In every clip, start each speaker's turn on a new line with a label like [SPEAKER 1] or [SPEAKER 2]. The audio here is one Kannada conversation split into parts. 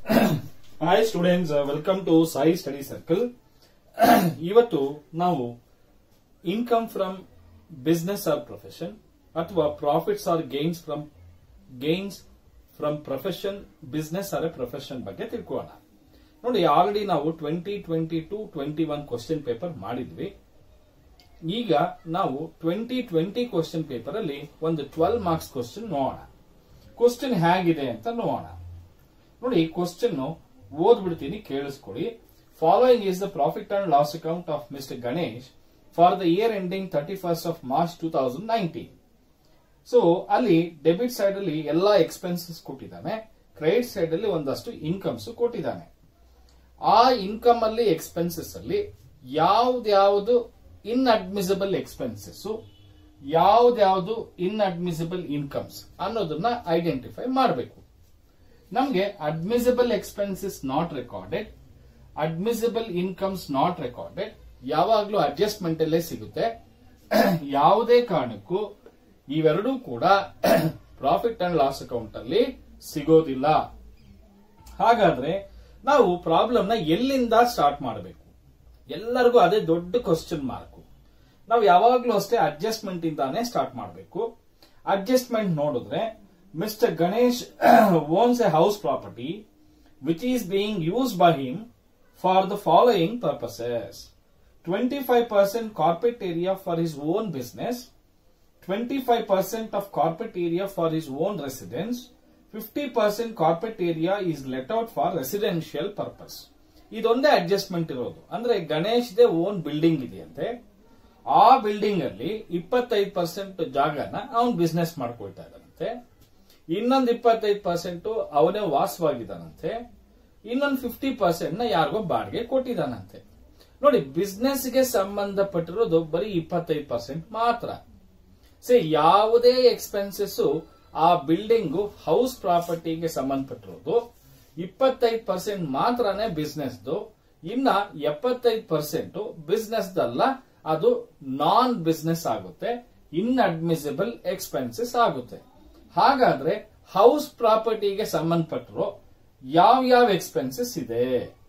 [SPEAKER 1] hi students welcome to Sai study circle ಇವತ್ತು ನಾವು income from business or profession ಅಥವಾ profits or gains from gains from profession business or a profession ಬಗ್ಗೆ ತಿಳ್ಕೊಳ್ಳೋಣ ನೋಡಿ ಆಲ್ರೆಡಿ ನಾವು twenty twenty to twenty one question paper ಮಾಡಿದ್ವಿ ಈಗ ನಾವು ಟ್ವೆಂಟಿ ಟ್ವೆಂಟಿ ಕ್ವಶನ್ ಪೇಪರ್ ಅಲ್ಲಿ ಒಂದು ಟ್ವೆಲ್ ಮಾರ್ಕ್ಸ್ ಕ್ವಶನ್ ನೋಡೋಣ ಕ್ವಶನ್ ಹೇಗಿದೆ ಅಂತ ನೋಡೋಣ ನೋಡಿ ಕ್ವಶನ್ ಓದ್ಬಿಡ್ತೀನಿ ಕೇಳಿಸ್ಕೊಡಿ following is the profit and loss account of mister Ganesh for the year ending thirty first of March two thousand nineteen so ಅಲ್ಲಿ ಡೆಬಿಟ್ ಸೈಡ್ ಅಲ್ಲಿ ಎಲ್ಲಾ ಎಕ್ಸ್ಪೆನ್ಸಸ್ ಕೊಟ್ಟಿದ್ದಾನೆ ಕ್ರೆಡಿಟ್ ಸೈಡ್ ಅಲ್ಲಿ ಒಂದಷ್ಟು ಇನ್ಕಮ್ಸ್ ಕೊಟ್ಟಿದ್ದಾನೆ ಆ ಇನ್ಕಮ್ ಅಲ್ಲಿ ಎಕ್ಸ್ಪೆನ್ಸಸ್ ಅಲ್ಲಿ ಯಾವ್ದ್ಯಾವ್ದು ಇನ್ಅಡ್ಮಿಸಿಬಲ್ ಎಕ್ಸ್ಪೆನ್ಸಸ್ ಯಾವ್ದ್ಯಾವ್ದು ಇನ್ಅಡ್ಮಿಸಿಬಲ್ ಇನ್ಕಮ್ಸ್ ಅನ್ನೋದನ್ನ ಐಡೆಂಟಿಫೈ ಮಾಡಬೇಕು ನಮಗೆ admissible expenses not recorded admissible incomes not recorded ಯಾವಾಗ್ಲೂ ಅಡ್ಜಸ್ಟ್ಮೆಂಟ್ ಅಲ್ಲೇ ಸಿಗುತ್ತೆ ಯಾವುದೇ ಕಾರಣಕ್ಕೂ ಇವೆರಡೂ ಕೂಡ ಪ್ರಾಫಿಟ್ ಅಂಡ್ ಲಾಸ್ ಅಕೌಂಟ್ ಅಲ್ಲಿ ಸಿಗೋದಿಲ್ಲ ಹಾಗಾದ್ರೆ ನಾವು ಪ್ರಾಬ್ಲಮ್ ನ ಎಲ್ಲಿಂದ ಸ್ಟಾರ್ಟ್ ಮಾಡಬೇಕು ಎಲ್ಲರಿಗೂ ಅದೇ ದೊಡ್ಡ ಕ್ವಶನ್ ಮಾರ್ಕ್ ನಾವು ಯಾವಾಗ್ಲೂ ಅಷ್ಟೇ ಅಡ್ಜಸ್ಟ್ಮೆಂಟ್ ಇಂದಾನೇ ಸ್ಟಾರ್ಟ್ ಮಾಡಬೇಕು ಅಡ್ಜಸ್ಟ್ಮೆಂಟ್ ನೋಡಿದ್ರೆ mister Ganesh owns a house property which is being use by him for the following purposes twenty five percent corporate area for his own business twenty five percent of corporate area for his own residence fifty percent corporate area is let out for residential purpose ಇದೊಂದೇ ಅಡ್ಜಸ್ಟ್ಮೆಂಟ್ ಇರೋದು ಅಂದ್ರೆ ಗಣೇಶ್ ದೇ ಓನ್ ಬಿಲ್ಡಿಂಗ್ ಇದೆಯಂತೆ ಆ ಬಿಲ್ಡಿಂಗ್ ಅಲ್ಲಿ ಇಪ್ಪತ್ತೈದು ಪರ್ಸೆಂಟ್ ಜಾಗನ ಅವನ್ ಬಿಸ್ನೆಸ್ ಮಾಡ್ಕೊಳ್ತಾ ಇದ್ದಾನಂತೆ ಇನ್ನೊಂದು ಇಪ್ಪತ್ತೈದು ಪರ್ಸೆಂಟ್ ಅವನೇ ವಾಸವಾಗಿದ್ದಾನಂತೆ ಇನ್ನೊಂದು ಫಿಫ್ಟಿ ಪರ್ಸೆಂಟ್ ನ ಯಾರಿಗೋ ಬಾಡಿಗೆ ಕೊಟ್ಟಿದ್ದಾನಂತೆ ನೋಡಿ ಬಿಸ್ನೆಸ್ ಗೆ ಸಂಬಂಧಪಟ್ಟಿರೋದು ಬರೀ ಇಪ್ಪತ್ತೈದು ಪರ್ಸೆಂಟ್ ಮಾತ್ರ ಸೇ ಯಾವುದೇ ಎಕ್ಸ್ಪೆನ್ಸಸ್ ಆ ಬಿಲ್ಡಿಂಗ್ ಹೌಸ್ ಪ್ರಾಪರ್ಟಿಗೆ ಸಂಬಂಧಪಟ್ಟಿರೋದು ಇಪ್ಪತ್ತೈದು ಪರ್ಸೆಂಟ್ ಮಾತ್ರನೇ ಬಿಸ್ನೆಸ್ ಇನ್ನ ಎಪ್ಪತ್ತೈದು ಪರ್ಸೆಂಟ್ ಬಿಸ್ನೆಸ್ ದಲ್ಲ ಅದು ನಾನ್ ಬಿಸ್ನೆಸ್ ಆಗುತ್ತೆ ಇನ್ಅಡ್ಮಿಸಿಬಲ್ ಎಕ್ಸ್ಪೆನ್ಸಸ್ ಆಗುತ್ತೆ ಹಾಗಾದ್ರೆ ಹೌಸ್ ಪ್ರಾಪರ್ಟಿಗೆ ಸಂಬಂಧಪಟ್ಟಿರೋ ಯಾವ ಯಾವ ಎಕ್ಸ್ಪೆನ್ಸಸ್ ಇದೆ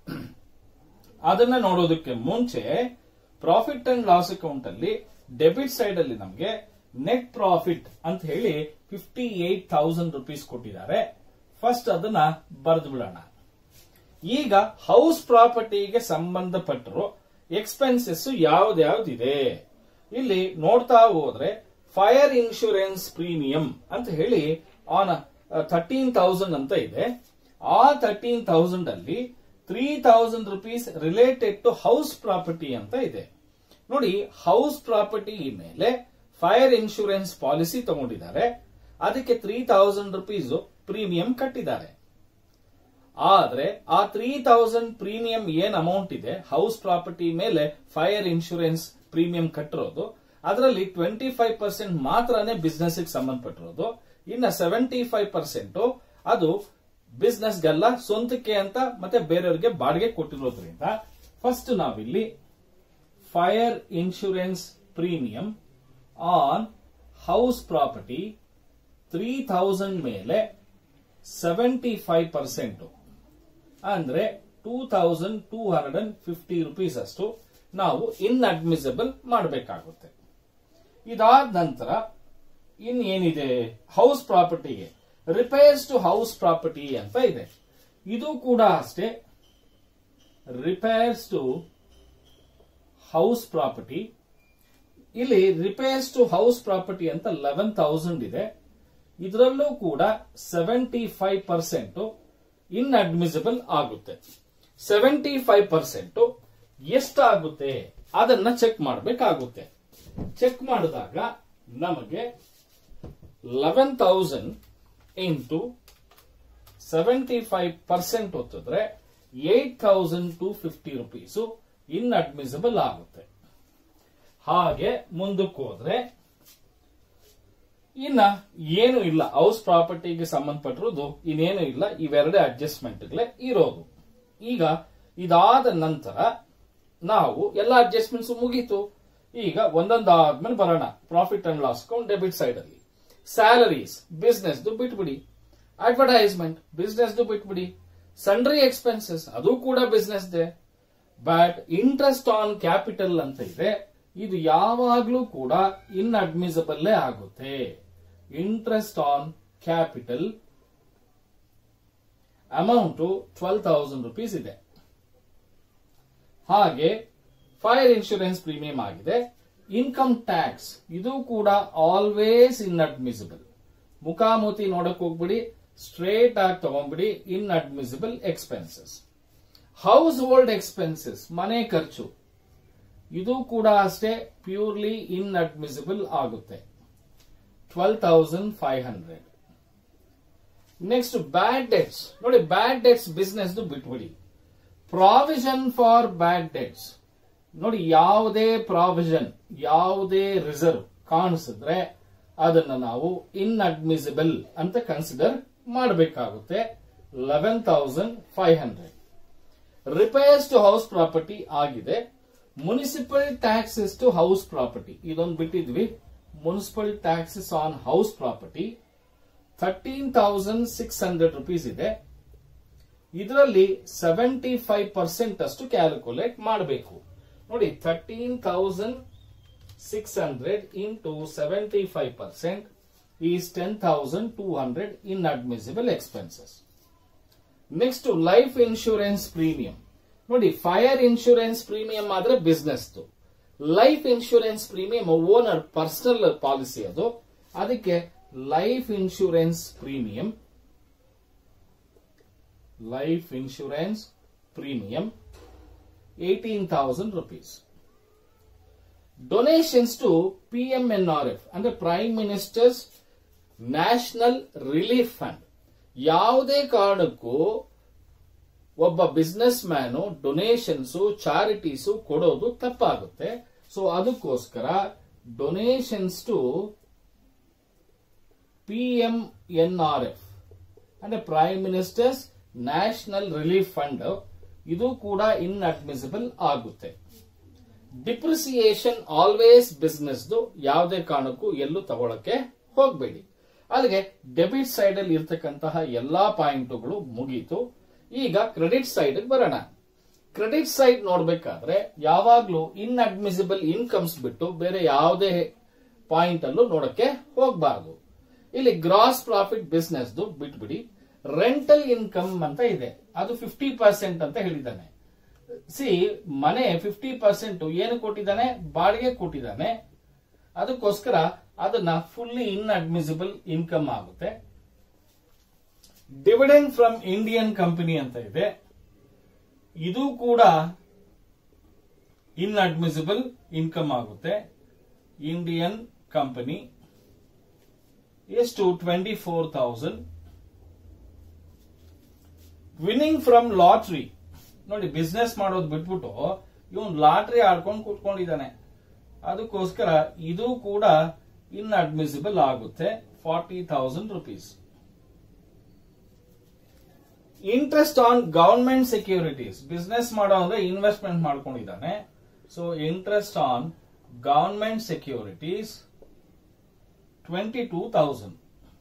[SPEAKER 1] ಅದನ್ನ ನೋಡೋದಕ್ಕೆ ಮುಂಚೆ ಪ್ರಾಫಿಟ್ ಅಂಡ್ ಲಾಸ್ ಅಕೌಂಟ್ ಅಲ್ಲಿ ಡೆಬಿಟ್ ಸೈಡ್ ಅಲ್ಲಿ ನಮಗೆ ನೆಟ್ ಪ್ರಾಫಿಟ್ ಅಂತ ಹೇಳಿ ಫಿಫ್ಟಿ ಏಟ್ ಥೌಸಂಡ್ ರುಪೀಸ್ ಕೊಟ್ಟಿದ್ದಾರೆ ಫಸ್ಟ್ ಅದನ್ನ ಬರೆದು ಬಿಡೋಣ ಈಗ ಹೌಸ್ ಪ್ರಾಪರ್ಟಿಗೆ ಸಂಬಂಧಪಟ್ಟಿರೋ ಎಕ್ಸ್ಪೆನ್ಸಸ್ ಯಾವ್ದ್ಯಾವ್ದಿದೆ ಇಲ್ಲಿ ನೋಡ್ತಾ ಹೋದ್ರೆ ಫೈರ್ ಇನ್ಶೂರೆನ್ಸ್ ಪ್ರೀಮಿಯಂ ಅಂತ ಹೇಳಿ ಆನ್ ಥರ್ಟೀನ್ ತೌಸಂಡ್ ಅಂತ ಇದೆ ಆ ಥರ್ಟೀನ್ ತೌಸಂಡ್ ಅಲ್ಲಿ three thousand rupees related to house property ಅಂತ ಇದೆ ನೋಡಿ ಹೌಸ್ ಪ್ರಾಪರ್ಟಿ ಮೇಲೆ ಫೈರ್ ಇನ್ಶೂರೆನ್ಸ್ ಪಾಲಿಸಿ ತಗೊಂಡಿದ್ದಾರೆ ಅದಕ್ಕೆ ತ್ರೀ ತೌಸಂಡ್ ರುಪೀಸ್ ಪ್ರೀಮಿಯಂ ಕಟ್ಟಿದ್ದಾರೆ ಆದ್ರೆ ಆ ತ್ರೀ ತೌಸಂಡ್ ಪ್ರೀಮಿಯಂ ಏನ್ ಅಮೌಂಟ್ ಇದೆ ಹೌಸ್ ಪ್ರಾಪರ್ಟಿ ಮೇಲೆ ಫೈರ್ ಇನ್ಶೂರೆನ್ಸ್ ಪ್ರೀಮಿಯಂ ಕಟ್ಟಿರೋದು ಅದರಲ್ಲಿ ಟ್ವೆಂಟಿ ಫೈವ್ ಪರ್ಸೆಂಟ್ ಮಾತ್ರನೇ ಬಿಸ್ನೆಸ್ ಸಂಬಂಧಪಟ್ಟಿರೋದು ಇನ್ನ ಸೆವೆಂಟಿ ಫೈವ್ ಪರ್ಸೆಂಟ್ ಅದು ಬಿಸ್ನೆಸ್ಗೆಲ್ಲ ಸ್ವಂತಕ್ಕೆ ಅಂತ ಮತ್ತೆ ಬೇರೆಯವರಿಗೆ ಬಾಡಿಗೆ ಕೊಟ್ಟಿರೋದ್ರಿಂದ ಫಸ್ಟ್ ನಾವಿಲ್ಲಿ fire insurance premium on house property three thousand ಮೇಲೆ ಸೆವೆಂಟಿ ಫೈವ್ ಪರ್ಸೆಂಟ್ ಅಂದ್ರೆ two thousand two hundred and fifty rupees ಅಷ್ಟು ನಾವು ಇನ್ಅಡ್ಮಿಸಿಬಲ್ ಮಾಡಬೇಕಾಗುತ್ತೆ ಇದಾದ ನಂತರ ಇನ್ನೇನಿದೆ ಹೌಸ್ ಪ್ರಾಪರ್ಟಿಗೆ ರಿಪೇರ್ಸ್ ಟು ಹೌಸ್ ಪ್ರಾಪರ್ಟಿ ಅಂತ ಇದೆ ಇದು ಕೂಡ ಅಷ್ಟೇ ರಿಪೇರ್ಸ್ ಟು ಹೌಸ್ ಪ್ರಾಪರ್ಟಿ ಇಲ್ಲಿ ರಿಪೇರ್ಸ್ ಟು ಹೌಸ್ ಪ್ರಾಪರ್ಟಿ ಅಂತ ಲೆವೆನ್ ತೌಸಂಡ್ ಇದೆ ಇದರಲ್ಲೂ ಕೂಡ ಸೆವೆಂಟಿ ಫೈವ್ ಪರ್ಸೆಂಟ್ ಇನ್ಅಡ್ಮಿಸಿಬಲ್ ಆಗುತ್ತೆ ಸೆವೆಂಟಿ ಫೈವ್ ಪರ್ಸೆಂಟ್ ಎಷ್ಟಾಗುತ್ತೆ ಅದನ್ನ ಚೆಕ್ ಮಾಡಬೇಕಾಗುತ್ತೆ ಚೆಕ್ ಮಾಡಿದಾಗ ನಮಗೆ eleven thousand into seventy five percent ಹೊತ್ತಿದ್ರೆ eight thousand two fifty rupees inadmissible ಆಗುತ್ತೆ ಹಾಗೆ ಮುಂದಕ್ಕೆ ಹೋದ್ರೆ ಇನ್ನ ಏನು ಇಲ್ಲ ಹೌಸ್ ಪ್ರಾಪರ್ಟಿಗೆ ಸಂಬಂಧಪಟ್ಟಿರೋದು ಇನ್ನೇನು ಇಲ್ಲ ಇವೆರಡೇ ಅಡ್ಜಸ್ಟ್ಮೆಂಟ್ಗಳೇ ಇರೋದು ಈಗ ಇದಾದ ನಂತರ ನಾವು ಎಲ್ಲ ಅಡ್ಜಸ್ಟ್ಮೆಂಟ್ಸ್ ಮುಗೀತು ಈಗ ಒಂದೊಂದಾದ್ಮೇಲೆ ಬರೋಣ profit and loss account debit side ಅಲ್ಲಿ ಸ್ಯಾಲರೀಸ್ ಬಿಸ್ನೆಸ್ ಬಿಟ್ಬಿಡಿ ಅಡ್ವರ್ಟೈಸ್ಮೆಂಟ್ ಬಿಸ್ನೆಸ್ ಬಿಟ್ಬಿಡಿ ಸಂಡ್ರಿ ಎಕ್ಸ್ಪೆನ್ಸಸ್ ಅದು ಕೂಡ ಬಿಸ್ನೆಸ್ ದೇ ಬಟ್ ಇಂಟ್ರೆಸ್ಟ್ ಆನ್ ಕ್ಯಾಪಿಟಲ್ ಅಂತ ಇದೆ ಇದು ಯಾವಾಗ್ಲೂ ಕೂಡ ಇನ್ ಅಡ್ಮಿಸಬಲ್ಲೇ ಆಗುತ್ತೆ interest on capital amount twelve thousand rupees ಇದೆ ಹಾಗೆ ಫೈರ್ ಇನ್ಶೂರೆನ್ಸ್ ಪ್ರೀಮಿಯಂ ಆಗಿದೆ ಇನ್ಕಮ್ ಟ್ಯಾಕ್ಸ್ ಇದು ಕೂಡ ಆಲ್ವೇಸ್ ಇನ್ ಅಡ್ಮಿಸಿಬಲ್ ಮುಖಾಮುಖಿ ನೋಡಕ್ ಹೋಗ್ಬಿಡಿ ಸ್ಟ್ರೇಟ್ ಆಗಿ ತಗೊಂಡ್ಬಿಡಿ inadmissible expenses household expenses ಮನೆ ಖರ್ಚು ಇದು ಕೂಡ ಅಷ್ಟೇ ಪ್ಯೂರ್ಲಿ ಇನ್ ಅಡ್ಮಿಸಿಬಲ್ ಆಗುತ್ತೆ twelve thousand five hundred next bad debts ನೋಡಿ ಬ್ಯಾಡ್ ಡೆಟ್ಸ್ ಬಿಸ್ನೆಸ್ ಬಿಟ್ಬಿಡಿ ಪ್ರಾವಿಷನ್ ಫಾರ್ ಬ್ಯಾಡ್ ಡೆಟ್ಸ್ ನೋಡಿ ಯಾವುದೇ ಪ್ರಾವಿಷನ್ ಯಾವುದೇ ರಿಸರ್ವ್ ಕಾಣಿಸಿದ್ರೆ ಅದನ್ನ ನಾವು ಇನ್ ಅಡ್ಮಿಸಿಬಲ್ ಅಂತ ಕನ್ಸಿಡರ್ ಮಾಡಬೇಕಾಗುತ್ತೆ eleven thousand five hundred repairs to house property ಆಗಿದೆ municipal taxes to house property ಇದೊಂದು ಬಿಟ್ಟಿದ್ವಿ municipal taxes on house property thirteen thousand six hundred rupees ಇದೆ ಇದರಲ್ಲಿ ಸೆವೆಂಟಿ ಫೈವ್ ಪರ್ಸೆಂಟ್ ಅಷ್ಟು ಕ್ಯಾಲ್ಕುಲೇಟ್ ಮಾಡಬೇಕು ನೋಡಿ thirteen thousand six hundred into seventy five percent is ten thousand two hundred inadmissible expenses next life insurance premium ನೋಡಿ ಫೈರ್ ಇನ್ಶೂರೆನ್ಸ್ ಪ್ರೀಮಿಯಂ ಆದ್ರೆ business life insurance premium owner personal policy ಅದು ಅದಕ್ಕೆ life insurance premium life insurance premium eighteen thousand rupees donations to P M N R F ಅಂದ್ರೆ prime ministers national relief fund ಯಾವುದೇ ಕಾರಣಕ್ಕೂ ಒಬ್ಬ ಬಿಸ್ನೆಸ್ ಮ್ಯಾನು ಡೊನೇಷನ್ಸ್ ಚಾರಿಟೀಸು ಕೊಡೋದು ತಪ್ಪಾಗುತ್ತೆ ಸೊ ಅದಕ್ಕೋಸ್ಕರ donations to P M N R F ಅಂದ್ರೆ prime ministers national relief fund ಇದು ಕೂಡ ಇನ್ ಅಡ್ಮಿಸಿಬಲ್ ಆಗುತ್ತೆ ಡಿಪ್ರಿಸಿಯೇಷನ್ ಆಲ್ವೇಸ್ ಬಿಸ್ನೆಸ್ ಯಾವುದೇ ಕಾರಣಕ್ಕೂ ಎಲ್ಲೂ ತಗೊಳಕ್ಕೆ ಹೋಗಬೇಡಿ ಅಲ್ಲಿಗೆ ಡೆಬಿಟ್ ಸೈಡ್ ಅಲ್ಲಿ ಇರ್ತಕ್ಕಂತಹ ಎಲ್ಲಾ ಪಾಯಿಂಟ್ಗಳು ಮುಗೀತು ಈಗ ಕ್ರೆಡಿಟ್ ಸೈಡ್ ಬರೋಣ ಕ್ರೆಡಿಟ್ ಸೈಡ್ ನೋಡ್ಬೇಕಾದ್ರೆ ಯಾವಾಗ್ಲೂ ಇನ್ ಅಡ್ಮಿಸಿಬಲ್ ಇನ್ಕಮ್ಸ್ ಬಿಟ್ಟು ಬೇರೆ ಯಾವುದೇ ಪಾಯಿಂಟ್ ಅಲ್ಲೂ ನೋಡಕ್ಕೆ ಹೋಗಬಾರದು ಇಲ್ಲಿ ಗ್ರಾಸ್ ಪ್ರಾಫಿಟ್ ಬಿಸ್ನೆಸ್ ಬಿಟ್ಬಿಡಿ ರೆಂಟಲ್ ಇನ್ಕಮ್ ಅಂತ ಇದೆ ಅದು ಫಿಫ್ಟಿ ಪರ್ಸೆಂಟ್ ಅಂತ ಹೇಳಿದ್ದಾನೆ ಸಿ ಮನೆ ಫಿಫ್ಟಿ ಪರ್ಸೆಂಟ್ ಏನು ಕೊಟ್ಟಿದ್ದಾನೆ ಬಾಡಿಗೆ ಕೊಟ್ಟಿದ್ದಾನೆ ಅದಕ್ಕೋಸ್ಕರ ಅದನ್ನ ಫುಲ್ಲಿ ಇನ್ ಅಡ್ಮಿಸಿಬಲ್ ಇನ್ಕಮ್ ಆಗುತ್ತೆ ಡಿವಿಡೆಂಡ್ ಫ್ರಮ್ ಇಂಡಿಯನ್ ಕಂಪನಿ ಅಂತ ಇದೆ ಇದು ಕೂಡ ಇನ್ ಅಡ್ಮಿಸಿಬಲ್ ಇನ್ಕಮ್ ಆಗುತ್ತೆ ಇಂಡಿಯನ್ ಕಂಪನಿ ಎಷ್ಟು twenty four thousand winning from lottery ನೋಡಿ ಬಿಸ್ನೆಸ್ ಮಾಡೋದು ಬಿಟ್ಬಿಟ್ಟು ಇವನ್ ಲಾಟ್ರಿ ಆಡ್ಕೊಂಡು ಕೂತ್ಕೊಂಡಿದ್ದಾನೆ ಅದಕ್ಕೋಸ್ಕರ ಇದು ಕೂಡ ಇನ್ ಅಡ್ಮಿಸಿಬಲ್ ಆಗುತ್ತೆ forty thousand rupees interest on government securities business ಮಾಡೋ ಅಂದ್ರೆ ಇನ್ವೆಸ್ಟ್ಮೆಂಟ್ ಮಾಡ್ಕೊಂಡಿದ್ದಾನೆ so interest on government securities twenty two thousand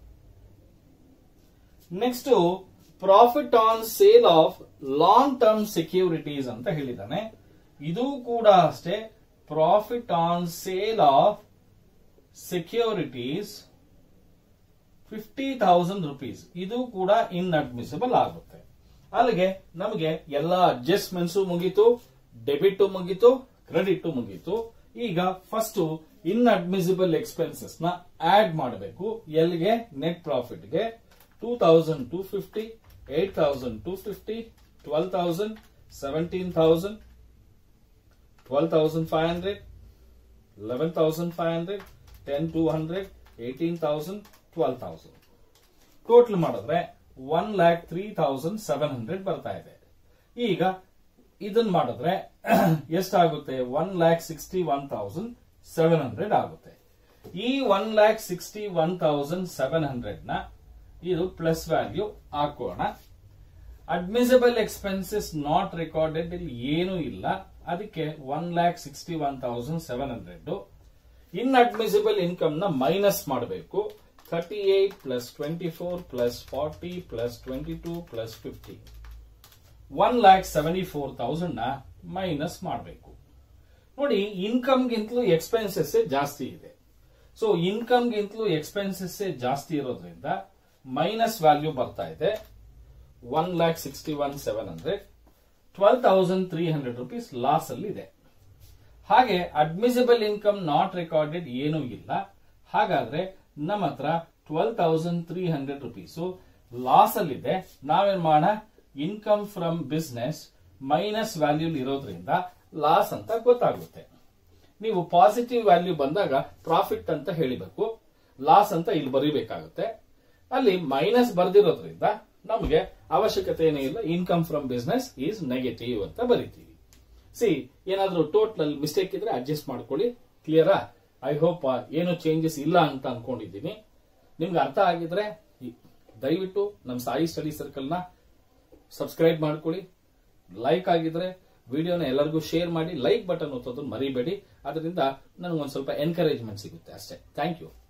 [SPEAKER 1] next profit on sale of long term securities ಅಂತ ಹೇಳಿದ್ದಾನೆ ಇದು ಕೂಡ ಅಷ್ಟೇ profit on sale of securities fifty thousand rupees ಇದು ಕೂಡ ಇನ್ ಅಡ್ಮಿಸಿಬಲ್ ಆಗುತ್ತೆ ಅಲ್ಲಿಗೆ ನಮಗೆ ಎಲ್ಲಾ ಅಡ್ಜಸ್ಟ್ಮೆಂಟ್ಸ್ ಮುಗೀತು ಡೆಬಿಟ್ ಮುಗೀತು ಕ್ರೆಡಿಟ್ ಮುಗೀತು ಈಗ ಫಸ್ಟ್ ಇನ್ ಅಡ್ಮಿಸಿಬಲ್ ಎಕ್ಸ್ಪೆನ್ಸಸ್ ನ ಆಡ್ ಮಾಡಬೇಕು ಎಲ್ಲಿಗೆ ನೆಟ್ ಪ್ರಾಫಿಟ್ಗೆ two thousand two fifty eight thousand two fifty twelve thousand seventeen thousand twelve thousand five hundred eleven thousand five hundred ten two hundred eighteen thousand twelve thousand total ಮಾಡಿದ್ರೆ one lakh three thousand seven hundred ಬರ್ತಾ ಇದೆ ಈಗ ಇದನ್ನ ಮಾಡಿದ್ರೆ ಎಷ್ಟಾಗುತ್ತೆ one lakh sixty one thousand seven hundred ಆಗುತ್ತೆ ಈ one lakh sixty one thousand seven hundred ನ ಇದು ಪ್ಲಸ್ ವ್ಯಾಲ್ಯೂ ಹಾಕೋಣ ಅಡ್ಮಿಸಿಬಲ್ ಎಕ್ಸ್ಪೆನ್ಸಸ್ ನಾಟ್ ರೆಕಾರ್ಡೆಡ್ ಇಲ್ಲಿ ಏನೂ ಇಲ್ಲ ಅದಕ್ಕೆ one lakh sixty one thousand seven hundred inadmissible income ನ ಮೈನಸ್ ಮಾಡಬೇಕು thirty eight plus twenty four plus forty plus twenty two plus fifty one lakh seventy four thousand ನ ಮೈನಸ್ ಮಾಡಬೇಕು ನೋಡಿ ಇನ್ಕಮ್ಗಿಂತಲೂ ಎಕ್ಸ್ಪೆನ್ಸಸ್ ಜಾಸ್ತಿ ಇದೆ ಸೊ ಇನ್ಕಮ್ಗಿಂತಲೂ ಎಕ್ಸ್ಪೆನ್ಸಸ್ ಜಾಸ್ತಿ ಇರೋದ್ರಿಂದ ಮೈನಸ್ ವ್ಯಾಲ್ಯೂ ಬರ್ತಾ ಇದೆ one lakh sixty one seven hundred twelve thousand three hundred rupees loss ಅಲ್ಲಿ ಇದೆ ಹಾಗೆ ಅಡ್ಮಿಸಿಬಲ್ ಇನ್ಕಮ್ ನಾಟ್ ರೆಕಾರ್ಡೆಡ್ ಏನೂ ಇಲ್ಲ ಹಾಗಾದ್ರೆ ನಮ್ಮ ಹತ್ರ twelve thousand three hundred rupees loss ಅಲ್ಲಿದೆ ನಾವೇನ್ ಮಾಡೋಣ income from business minus value ಇರೋದ್ರಿಂದ ಲಾಸ್ ಅಂತ ಗೊತ್ತಾಗುತ್ತೆ ನೀವು ಪಾಸಿಟಿವ್ ವ್ಯಾಲ್ಯೂ ಬಂದಾಗ ಪ್ರಾಫಿಟ್ ಅಂತ ಹೇಳಿಬೇಕು ಲಾಸ್ ಅಂತ ಇಲ್ಲಿ ಬರೀಬೇಕಾಗುತ್ತೆ ಅಲ್ಲಿ ಮೈನಸ್ ಬರ್ದಿರೋದ್ರಿಂದ ನಮಗೆ ಅವಶ್ಯಕತೆ ಏನೂ ಇಲ್ಲ income from business is negative ಅಂತ ಬರಿತೀವಿ ಸಿ ಏನಾದ್ರೂ ಟೋಟಲ್ ಮಿಸ್ಟೇಕ್ ಇದ್ರೆ ಅಡ್ಜಸ್ಟ್ ಮಾಡ್ಕೊಳ್ಳಿ ಕ್ಲಿಯರಾ ಐ ಹೋಪ್ ಏನು ಚೇಂಜಸ್ ಇಲ್ಲ ಅಂತ ಅನ್ಕೊಂಡಿದ್ದೀನಿ ನಿಮ್ಗೆ ಅರ್ಥ ಆಗಿದ್ರೆ ಈ- ದಯವಿಟ್ಟು ನಮ್ಮ ಸಾಯಿ ಸ್ಟಡಿ ಸರ್ಕಲ್ ನ ಸಬ್ಸ್ಕ್ರೈಬ್ ಮಾಡ್ಕೊಳ್ಳಿ ಲೈಕ್ ಆಗಿದ್ರೆ ವಿಡಿಯೋನ ಎಲ್ಲರಿಗೂ ಶೇರ್ ಮಾಡಿ ಲೈಕ್ ಬಟನ್ ಒತ್ತೋದನ್ನ ಮರಿಬೇಡಿ ಅದರಿಂದ ನನಗೆ ಒಂದ್ ಸ್ವಲ್ಪ ಎನ್ಕರೇಜ್ಮೆಂಟ್ ಸಿಗುತ್ತೆ ಅಷ್ಟೇ ಥ್ಯಾಂಕ್ ಯು